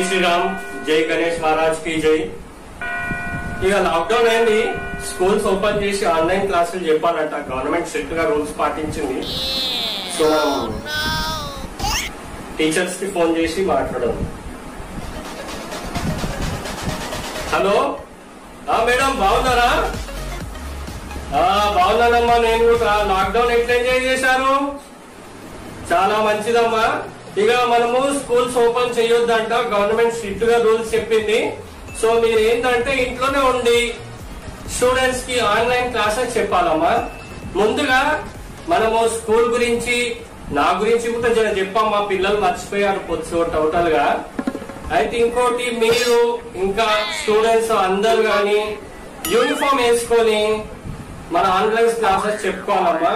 శ్రీరామ్ జై గణేష్ మహారాజ్ కి జై ఇక లాక్డౌన్ అయింది స్కూల్స్ ఓపెన్ చేసి ఆన్లైన్ క్లాసులు చెప్పాలంట గవర్నమెంట్ స్ట్రిక్ట్ గా రూల్స్ పాటించింది సో టీచర్స్ కి ఫోన్ చేసి మాట్లాడడం హలో ఆ మేడం బాగున్నారా ఆ బాగున్నానమ్మా నేను కూడా లాక్డౌన్ ఎట్లా ఎంజాయ్ చేశారు చాలా మంచిదమ్మా ఇక మనము స్కూల్స్ ఓపెన్ చేయొద్దంట గవర్నమెంట్ స్ట్రిక్ట్ గా రూల్స్ చెప్పింది సో మీరు ఏంటంటే ఇంట్లోనే ఉండి స్టూడెంట్స్ కి ఆన్లైన్ క్లాసెస్ చెప్పాలమ్మా ముందుగా మనము స్కూల్ గురించి నా గురించి కూడా జర చెప్పమ్మా పిల్లలు మర్చిపోయారు పొచ్చు టోటల్ గా అయితే ఇంకోటి మీరు ఇంకా స్టూడెంట్స్ అందరు కానీ యూనిఫామ్ వేసుకొని మన ఆన్లైన్ క్లాసెస్ చెప్పుకోవాలమ్మా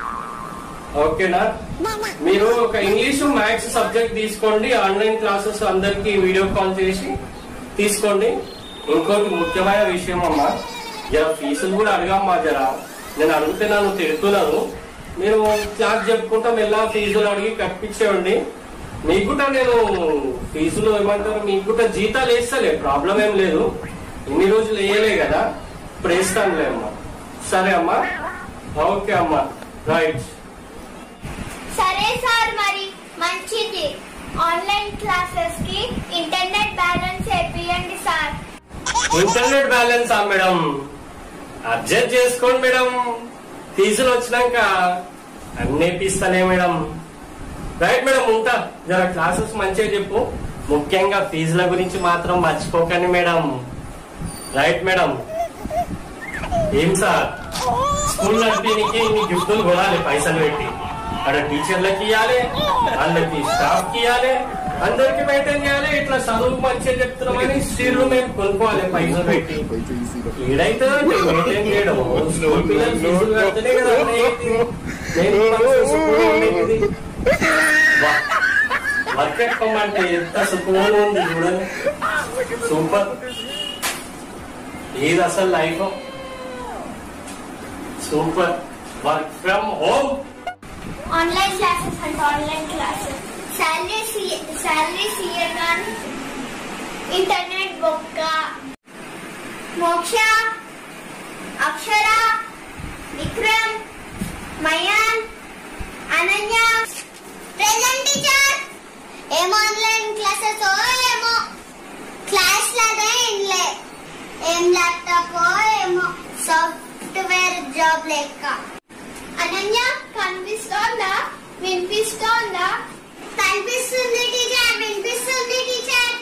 ఓకేనా మీరు ఒక ఇంగ్లీష్ మ్యాథ్స్ సబ్జెక్ట్ తీసుకోండి ఆన్లైన్ క్లాసెస్ అందరికి వీడియో కాల్ చేసి తీసుకోండి ఇంకోటి ముఖ్యమైన విషయం అమ్మా జర ఫీజులు కూడా అడగమ్మా జర నేను అడిగితే నన్ను తిడుతున్నాను మీరు క్లాస్ చెప్పుకుంటా మెల్ల ఫీజులు అడిగి కట్టించేయండి మీకు కూడా నేను ఫీజులు ఏమంటారు మీకు కూడా జీతాలు వేస్తలే ప్రాబ్లం ఏం లేదు ఇన్ని రోజులు వేయలే కదా ఇప్పుడు వేస్తానులే అమ్మా సరే అమ్మా ఓకే అమ్మా రైట్ సరే సార్ మరి మంచిది ఆన్లైన్ క్లాసెస్ కి ఇంటర్నెట్ బ్యాలెన్స్ వేపియండి సార్ ఇంటర్నెట్ బ్యాలెన్స్ ఆ మేడం అడ్జస్ట్ చేసుకోండి మేడం ఫీజులు వచ్చినాక అన్ని ఇప్పిస్తానే మేడం రైట్ మేడం ఉంటా జర క్లాసెస్ మంచిగా చెప్పు ముఖ్యంగా ఫీజుల గురించి మాత్రం మర్చిపోకండి మేడం రైట్ మేడం ఏం సార్ స్కూల్ నడిపేనికి ఇన్ని గిఫ్టులు కొనాలి పైసలు పెట్టి అక్కడ టీచర్లకి ఇవ్వాలి వాళ్ళకి స్టాఫ్ కి ఇవ్వాలి అందరికి మెయింటైన్ చేయాలి ఇట్లా చదువు మంచిగా చెప్తున్నామని స్త్రీలు మేము కొనుక్కోవాలి పైసలు పెట్టి ఈడైతే మెయింటైన్ చేయడం స్కూల్ పిల్లలు ఫీజులు కడితేనే కదా అయ్యేది. నేను ఇవ్వాల్సిన సుఖం ఉండేది. వా. వర్క్ ఎక్కమంటే ఎంత సుఖంగా ఉంది చూడండి సూపర్ ఇది అసలు life super work from home online classes అంటే ఆన్లైన్ క్లాసెస్ శాలరీ శాలరీ సీయగానే ఇంటర్నెట్ బొక్క మోక్ష అక్షర విక్రమ్ మయాన్ అనన్య ప్రెజెంట్ టీచర్ ఏం ఆన్లైన్ క్లాసెస్ ఏమో క్లాస్ లాగా ఏంలే ఏం ల్యాప్టాప్ ఏమో సాఫ్ట్వేర్ జాబ్ లెక్క అనన్య కనిపిస్తోందా వినిపిస్తోందా కనిపిస్తుంది టీచర్ వినిపిస్తుంది teacher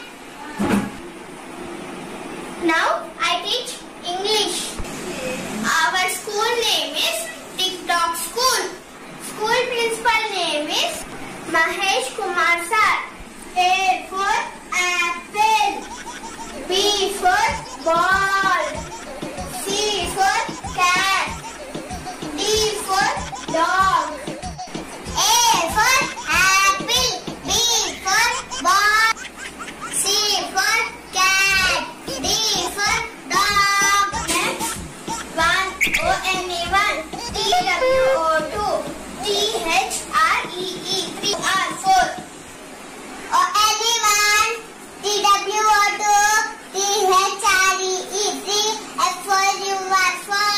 now I teach English our school name is Tik Tok school school principal name is Mahesh Kumar sir A for apple B for ball C for cat D for dog. A for apple. B for ball. C for cat. D for dog. Next one O N E one. T W O two. T H R E E three R four. O N E one. T W O two. T H R E E three. F for U R four.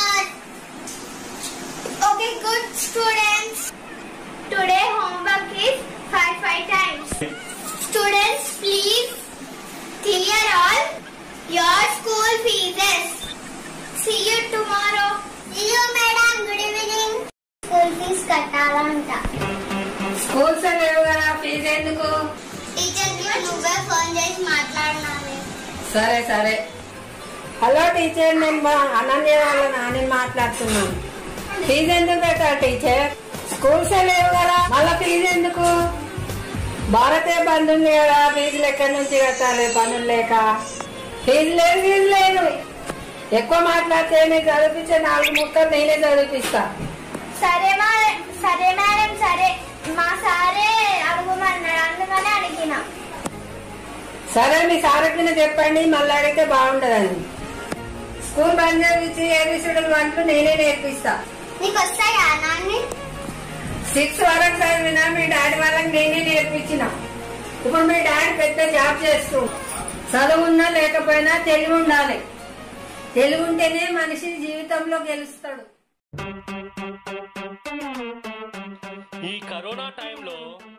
Okay, good students. Today homework is five five times. Students, please clear all your school fees. See you tomorrow. See you, madam. Good evening. School fees కట్టాలంట schools లేవు కదా fee ఎందుకు టీచర్కి నువ్వే phone చేసి మాట్లాడినాను సరే సరే hello teacher నేను మా అనన్య వాళ్ళ నాని మాట్లాడుతున్నాను ఫీజు ఎందుకు పెట్టాలి టీచర్ స్కూల్స్ లేవు కదా మళ్ళీ ఫీజు ఎందుకు భారతే బంద్ ఉంది కదా ఫీజులు ఎక్కడి నుంచి కట్టాలి పనులు లేక ఫీజు లేదు ఫీజు లేదు ఎక్కువ మాట్లాడితే నేను చదివించే నాలుగు ముక్కలు నేనే చదివిపిస్తా సరే మా సరే మేడం సరే మా సారే అడుగుమన్నాడు అందుకనే అడిగిన సరే మీ సారథిని చెప్పండి మళ్ళీ అడిగితే బాగుండదని స్కూల్ బంద్ చేసి ఏబిసిడీలు వంటలు నేనే నేర్పిస్తా నీకు వస్తాయా నాన్ని సిక్స్ వరకు చదివినా మీ డాడీ వాళ్ళకి నేనే నేర్పించిన ఇప్పుడు మీ డాడీ పెద్ద జాబ్ చేస్తూ చదువున్నా లేకపోయినా తెలివి ఉండాలి తెలివి ఉంటేనే మనిషి జీవితంలో గెలుస్తాడు ఈ కరోనా టైంలో